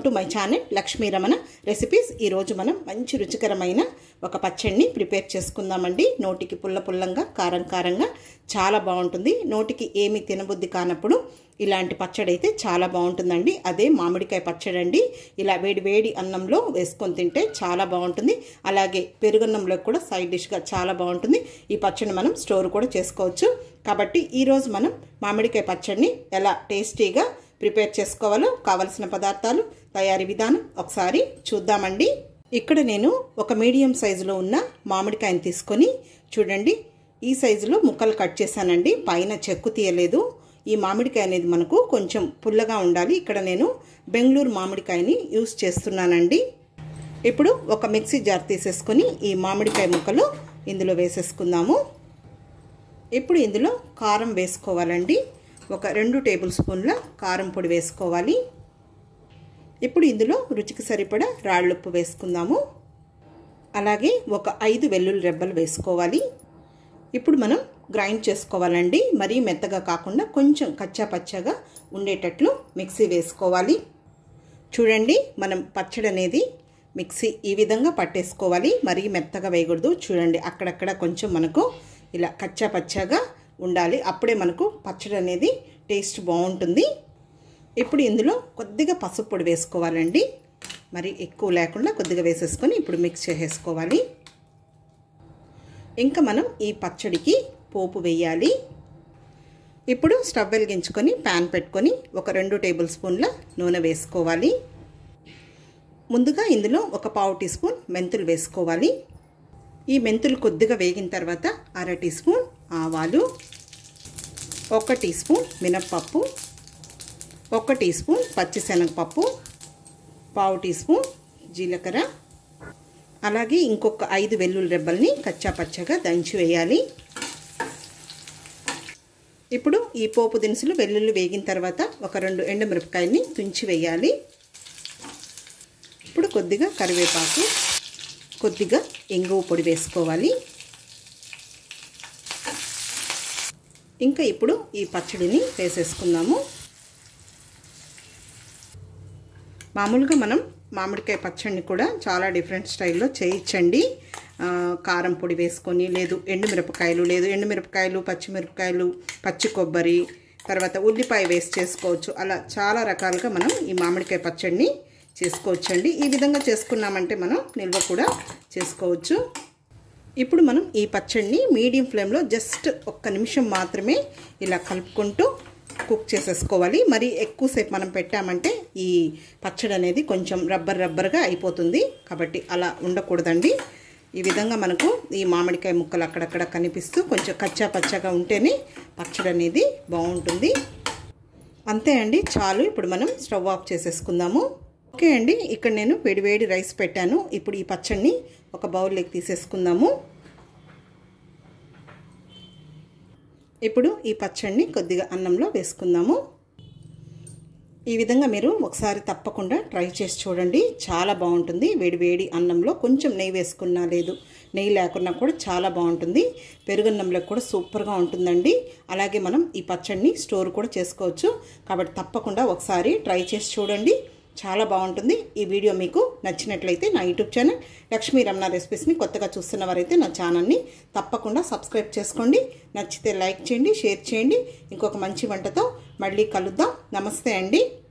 to my channel Lakshmi Ramana recipes ఈరోజు మనం మంచి రుచికరమైన ఒక పచ్చడిని ప్రిపేర్ చేసుకుందామండి నోటికి పుల్ల పుల్లంగా కారం కారంగా చాలా బాగుంటుంది నోటికి ఏమి తినబుద్ధి కానప్పుడు ఇలాంటి పచ్చడి అయితే చాలా బాగుంటుందండి అదే మామిడికాయ పచ్చడి అండి ఇలా వేడి వేడి అన్నంలో వేసుకొని తింటే చాలా బాగుంటుంది అలాగే పెరుగున్నంలో కూడా సైడ్ డిష్గా చాలా బాగుంటుంది ఈ పచ్చడిని మనం స్టోర్ కూడా చేసుకోవచ్చు కాబట్టి ఈరోజు మనం మామిడికాయ పచ్చడిని ఎలా టేస్టీగా ప్రిపేర్ చేసుకోవాలో కావలసిన పదార్థాలు తయారీ విధానం ఒకసారి చూద్దామండి ఇక్కడ నేను ఒక మీడియం సైజులో ఉన్న మామిడికాయని తీసుకొని చూడండి ఈ సైజులో ముక్కలు కట్ చేశానండి పైన చెక్కు తీయలేదు ఈ మామిడికాయ అనేది మనకు కొంచెం పుల్లగా ఉండాలి ఇక్కడ నేను బెంగళూరు మామిడికాయని యూస్ చేస్తున్నానండి ఇప్పుడు ఒక మిక్సీ జార్ తీసేసుకొని ఈ మామిడికాయ ముక్కలు ఇందులో వేసేసుకుందాము ఇప్పుడు ఇందులో కారం వేసుకోవాలండి ఒక రెండు టేబుల్ స్పూన్ల కారం పొడి వేసుకోవాలి ఇప్పుడు ఇందులో రుచికి సరిపడా రాళ్ళుప్పు వేసుకుందాము అలాగే ఒక ఐదు వెల్లుల్లి రెబ్బలు వేసుకోవాలి ఇప్పుడు మనం గ్రైండ్ చేసుకోవాలండి మరీ మెత్తగా కాకుండా కొంచెం కచ్చా పచ్చగా ఉండేటట్లు మిక్సీ వేసుకోవాలి చూడండి మనం పచ్చడి అనేది మిక్సీ ఈ విధంగా పట్టేసుకోవాలి మరీ మెత్తగా వేయకూడదు చూడండి అక్కడక్కడ కొంచెం మనకు ఇలా కచ్చా పచ్చగా ఉండాలి అప్పుడే మనకు పచ్చడి అనేది టేస్ట్ బాగుంటుంది ఇప్పుడు ఇందులో కొద్దిగా పసుపు పొడి వేసుకోవాలండి మరి ఎక్కువ లేకుండా కొద్దిగా వేసేసుకొని ఇప్పుడు మిక్స్ చేసేసుకోవాలి ఇంకా మనం ఈ పచ్చడికి పోపు వేయాలి ఇప్పుడు స్టవ్ వెలిగించుకొని ప్యాన్ పెట్టుకొని ఒక రెండు టేబుల్ స్పూన్ల నూనె వేసుకోవాలి ముందుగా ఇందులో ఒక పావు టీ స్పూన్ మెంతులు వేసుకోవాలి ఈ మెంతులు కొద్దిగా వేగిన తర్వాత అర టీ స్పూన్ ఆవాలు ఒక టీ స్పూన్ మినప్పప్పు ఒక టీ స్పూన్ పచ్చిశనగపప్పు పావు టీ స్పూన్ జీలకర్ర అలాగే ఇంకొక ఐదు వెల్లుల్లి రెబ్బల్ని కచ్చా పచ్చగా దంచి వేయాలి ఇప్పుడు ఈ పోపు దినుసులు వెల్లుల్లి వేగిన తర్వాత ఒక రెండు ఎండుమిరపకాయల్ని తుంచి వేయాలి ఇప్పుడు కొద్దిగా కరివేపాకు కొద్దిగా ఇంగువ పొడి వేసుకోవాలి ఇంకా ఇప్పుడు ఈ పచ్చడిని వేసేసుకుందాము మామూలుగా మనం మామిడికాయ పచ్చడిని కూడా చాలా డిఫరెంట్ స్టైల్లో చేయించండి కారం పొడి వేసుకొని లేదు ఎండుమిరపకాయలు లేదు ఎండుమిరపకాయలు పచ్చిమిరపకాయలు పచ్చి కొబ్బరి తర్వాత ఉల్లిపాయ వేసి చేసుకోవచ్చు అలా చాలా రకాలుగా మనం ఈ మామిడికాయ పచ్చడిని చేసుకోవచ్చండి ఈ విధంగా చేసుకున్నామంటే మనం నిల్వ కూడా చేసుకోవచ్చు ఇప్పుడు మనం ఈ పచ్చడిని మీడియం ఫ్లేమ్లో జస్ట్ ఒక్క నిమిషం మాత్రమే ఇలా కలుపుకుంటూ కుక్ చేసేసుకోవాలి మరి ఎక్కువసేపు మనం పెట్టామంటే ఈ పచ్చడి అనేది కొంచెం రబ్బర్ రబ్బర్గా అయిపోతుంది కాబట్టి అలా ఉండకూడదండి ఈ విధంగా మనకు ఈ మామిడికాయ ముక్కలు అక్కడక్కడ కనిపిస్తూ కొంచెం కచ్చా పచ్చగా ఉంటేనే పచ్చడి అనేది బాగుంటుంది అంతే అండి చాలు ఇప్పుడు మనం స్టవ్ ఆఫ్ చేసేసుకుందాము ఓకే అండి ఇక్కడ నేను వేడివేడి రైస్ పెట్టాను ఇప్పుడు ఈ పచ్చడిని ఒక బౌల్లోకి తీసేసుకుందాము ఇప్పుడు ఈ పచ్చడిని కొద్దిగా అన్నంలో వేసుకుందాము ఈ విధంగా మీరు ఒకసారి తప్పకుండా ట్రై చేసి చూడండి చాలా బాగుంటుంది వేడి వేడి అన్నంలో కొంచెం నెయ్యి వేసుకున్నా లేదు నెయ్యి లేకున్నా కూడా చాలా బాగుంటుంది పెరుగన్నంలో కూడా సూపర్గా ఉంటుందండి అలాగే మనం ఈ పచ్చడిని స్టోర్ కూడా చేసుకోవచ్చు కాబట్టి తప్పకుండా ఒకసారి ట్రై చేసి చూడండి చాలా బాగుంటుంది ఈ వీడియో మీకు నచ్చినట్లయితే నా యూట్యూబ్ ఛానల్ లక్ష్మీ రమణ రెసిపీస్ని కొత్తగా చూస్తున్న వారైతే నా ఛానల్ని తప్పకుండా సబ్స్క్రైబ్ చేసుకోండి నచ్చితే లైక్ చేయండి షేర్ చేయండి ఇంకొక మంచి వంటతో మళ్ళీ కలుద్దాం నమస్తే అండి